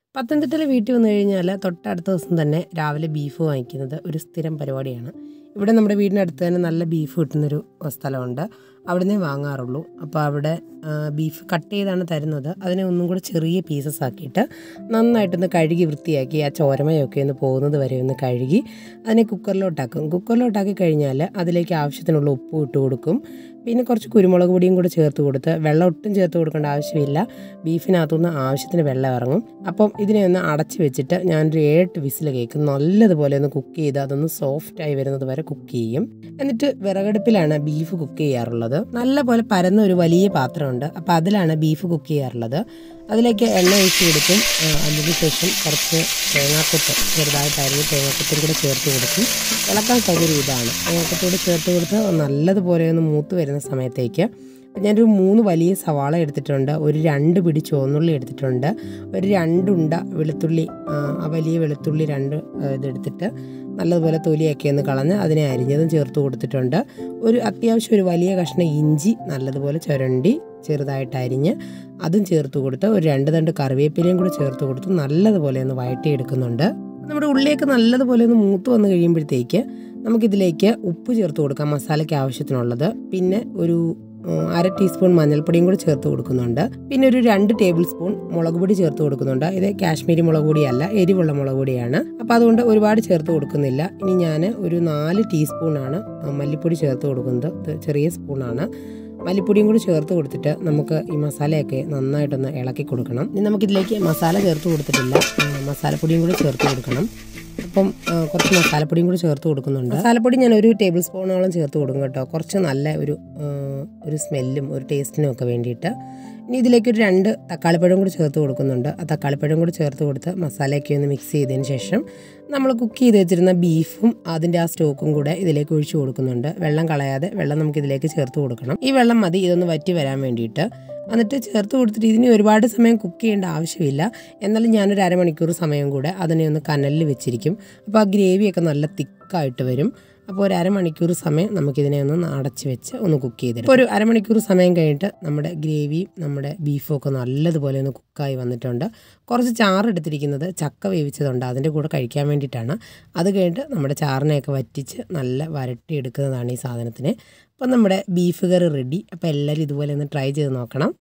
പത്തനംതിട്ടയിൽ വീട്ടിൽ വന്നു കഴിഞ്ഞാൽ തൊട്ടടുത്ത ദിവസം തന്നെ രാവിലെ ബീഫ് വാങ്ങിക്കുന്നത് ഒരു സ്ഥിരം പരിപാടിയാണ് ഇവിടെ നമ്മുടെ വീടിനടുത്ത് തന്നെ നല്ല ബീഫ് കിട്ടുന്നൊരു സ്ഥലമുണ്ട് അവിടെ നിന്നേ വാങ്ങാറുള്ളൂ അപ്പോൾ അവിടെ ആ, ബീഫ് കട്ട് ചെയ്താണ് തരുന്നത് അതിനെ ഒന്നും കൂടെ ചെറിയ പീസസ് ആക്കിയിട്ട് നന്നായിട്ടൊന്ന് കഴുകി വൃത്തിയാക്കി ആ ചോരമയൊക്കെ ഒന്ന് പോകുന്നത് വരെ ഒന്ന് കഴുകി അതിനെ കുക്കറിലോട്ടാക്കും കുക്കറിലോട്ടാക്കി കഴിഞ്ഞാൽ അതിലേക്ക് ആവശ്യത്തിനുള്ള ഉപ്പ് ഇട്ട് കൊടുക്കും പിന്നെ കുറച്ച് കുരുമുളക് പൊടിയും കൂടെ ചേർത്ത് കൊടുത്ത് വെള്ളം ഒട്ടും ചേർത്ത് കൊടുക്കേണ്ട ആവശ്യമില്ല ബീഫിനകത്തുനിന്ന് ആവശ്യത്തിന് വെള്ളം ഇറങ്ങും അപ്പം ഇതിനെ ഒന്ന് അടച്ച് വെച്ചിട്ട് ഞാനൊരു ഏട്ട് വിസിൽ കേൾക്കും നല്ലതുപോലെ ഒന്ന് കുക്ക് ചെയ്ത് അതൊന്ന് സോഫ്റ്റ് ആയി വരുന്നത് വരെ കുക്ക് ചെയ്യും എന്നിട്ട് വിറകടുപ്പിലാണ് ബീഫ് കുക്ക് ചെയ്യാറുള്ളത് നല്ലപോലെ പരന്ന ഒരു വലിയ പാത്രമുണ്ട് അപ്പോൾ അതിലാണ് ബീഫ് കുക്ക് ചെയ്യാറുള്ളത് അതിലേക്ക് എണ്ണ ഒഴിച്ച് കൊടുക്കും ആ, അതിന് ശേഷം കുറച്ച് തേങ്ങാക്കൊത്ത് ചെറുതായിട്ട് അരിഞ്ഞ് തേങ്ങാക്കൊത്തും കൂടെ ചേർത്ത് കൊടുക്കും ഇളക്കാൻ സൗകര്യം ഇതാണ് തേങ്ങാക്കൊത്തോട് ചേർത്ത് കൊടുത്ത് നല്ലതുപോലെ ഒന്ന് മൂത്ത് വരുന്ന സമയത്തേക്ക് അപ്പം ഞാനൊരു മൂന്ന് വലിയ സവാള എടുത്തിട്ടുണ്ട് ഒരു രണ്ട് പിടി ചുവന്നുള്ളി എടുത്തിട്ടുണ്ട് ഒരു രണ്ടുണ്ട വെളുത്തുള്ളി ആ, ആ വലിയ വെളുത്തുള്ളി രണ്ട് ആ, ഇതെടുത്തിട്ട് നല്ലതുപോലെ തൊലിയൊക്കെ ഒന്ന് കളഞ്ഞ് അതിനെ അരിഞ്ഞതും ചേർത്ത് കൊടുത്തിട്ടുണ്ട് ഒരു അത്യാവശ്യം ഒരു വലിയ കഷ്ണം ഇഞ്ചി നല്ലതുപോലെ ചുരണ്ടി ചെറുതായിട്ട് അരിഞ്ഞ് അതും ചേർത്ത് കൊടുത്ത് ഒരു രണ്ട് തണ്ട് കറിവേപ്പിലയും കൂടി ചേർത്ത് കൊടുത്ത് നല്ലതുപോലെ ഒന്ന് വഴറ്റിയെടുക്കുന്നുണ്ട് നമ്മുടെ ഉള്ളിലേക്ക് നല്ലതുപോലെ ഒന്ന് മൂത്ത് വന്ന് കഴിയുമ്പോഴത്തേക്ക് നമുക്കിതിലേക്ക് ഉപ്പ് ചേർത്ത് കൊടുക്കാം മസാലയ്ക്ക് ആവശ്യത്തിനുള്ളത് പിന്നെ ഒരു ഉം, അര ടീസ്പൂൺ മഞ്ഞൾപ്പൊടിയും കൂടി ചേർത്ത് കൊടുക്കുന്നുണ്ട് പിന്നെ ഒരു രണ്ട് ടേബിൾ സ്പൂൺ മുളക് പൊടി ചേർത്ത് കൊടുക്കുന്നുണ്ട് ഇത് കാശ്മീരി മുളക് പൊടിയല്ല എരിവുള്ള മുളക് പൊടിയാണ് അപ്പോൾ അതുകൊണ്ട് ഒരുപാട് ചേർത്ത് കൊടുക്കുന്നില്ല ഇനി ഞാൻ ഒരു നാല് ടീസ്പൂണാണ് മല്ലിപ്പൊടി ചേർത്ത് കൊടുക്കുന്നത് ഇത് ചെറിയ സ്പൂണാണ് മല്ലിപ്പൊടിയും കൂടി ചേർത്ത് കൊടുത്തിട്ട് നമുക്ക് ഈ മസാലയൊക്കെ നന്നായിട്ടൊന്ന് ഇളക്കി കൊടുക്കണം ഇനി നമുക്കിതിലേക്ക് മസാല ചേർത്ത് കൊടുത്തിട്ടില്ല ഉം, മസാലപ്പൊടിയും കൂടി ചേർത്ത് കൊടുക്കണം അപ്പം ആ, കുറച്ച് മസാലപ്പൊടിയും കൂടി ചേർത്ത് കൊടുക്കുന്നുണ്ട് മസാലപ്പൊടി ഞാൻ ഒരു ടേബിൾ സ്പൂണോളം ചേർത്ത് കൊടുക്കും കേട്ടോ കുറച്ച് നല്ല ഒരു ആ, ഒരു സ്മെല്ലും ഒരു ടേസ്റ്റിനും ഒക്കെ വേണ്ടിയിട്ട് ഇനി ഇതിലേക്ക് ഒരു രണ്ട് തക്കാളിപ്പഴം കൂടി ചേർത്ത് കൊടുക്കുന്നുണ്ട് ആ തക്കാളിപ്പഴം കൂടി ചേർത്ത് കൊടുത്ത് മസാലയൊക്കെ ഒന്ന് മിക്സ് ചെയ്തതിന് ശേഷം നമ്മൾ കുക്ക് ചെയ്ത് വെച്ചിരുന്ന ബീഫും അതിൻ്റെ ആ സ്റ്റോക്കും കൂടെ ഇതിലേക്ക് ഒഴിച്ചു കൊടുക്കുന്നുണ്ട് വെള്ളം കളയാതെ വെള്ളം നമുക്ക് ഇതിലേക്ക് ചേർത്ത് കൊടുക്കണം ഈ വെള്ളം മതി ഇതൊന്ന് വറ്റി വരാൻ വേണ്ടിയിട്ട് എന്നിട്ട് ചേർത്ത് കൊടുത്തിട്ട് ഇതിന് ഒരുപാട് സമയം കുക്ക് ചെയ്യേണ്ട ആവശ്യമില്ല എന്നാലും ഞാനൊരു അരമണിക്കൂർ സമയം കൂടെ അതിനെ ഒന്ന് കനലിൽ വെച്ചിരിക്കും അപ്പോൾ ആ ഗ്രേവിയൊക്കെ നല്ല തിക്കായിട്ട് വരും അപ്പോൾ ഒരു അരമണിക്കൂർ സമയം നമുക്കിതിനെ ഒന്ന് അടച്ച് വെച്ച് ഒന്ന് കുക്ക് ചെയ്തിടും ഇപ്പോൾ ഒരു അരമണിക്കൂർ സമയം കഴിഞ്ഞിട്ട് നമ്മുടെ ഗ്രേവിയും നമ്മുടെ ബീഫും ഒക്കെ നല്ലതുപോലെ ഒന്ന് കുക്കായി വന്നിട്ടുണ്ട് കുറച്ച് ചാറ് എടുത്തിരിക്കുന്നത് ചക്ക വേവിച്ചതുണ്ട് അതിൻ്റെ കൂടെ കഴിക്കാൻ വേണ്ടിയിട്ടാണ് അത് കഴിഞ്ഞിട്ട് നമ്മുടെ ചാറിനെയൊക്കെ വറ്റിച്ച് നല്ല വരട്ടി എടുക്കുന്നതാണ് ഈ സാധനത്തിന് അപ്പം നമ്മുടെ ബീഫ് കറി റെഡി അപ്പോൾ എല്ലാവരും ഇതുപോലെ ഒന്ന് ട്രൈ ചെയ്ത് നോക്കണം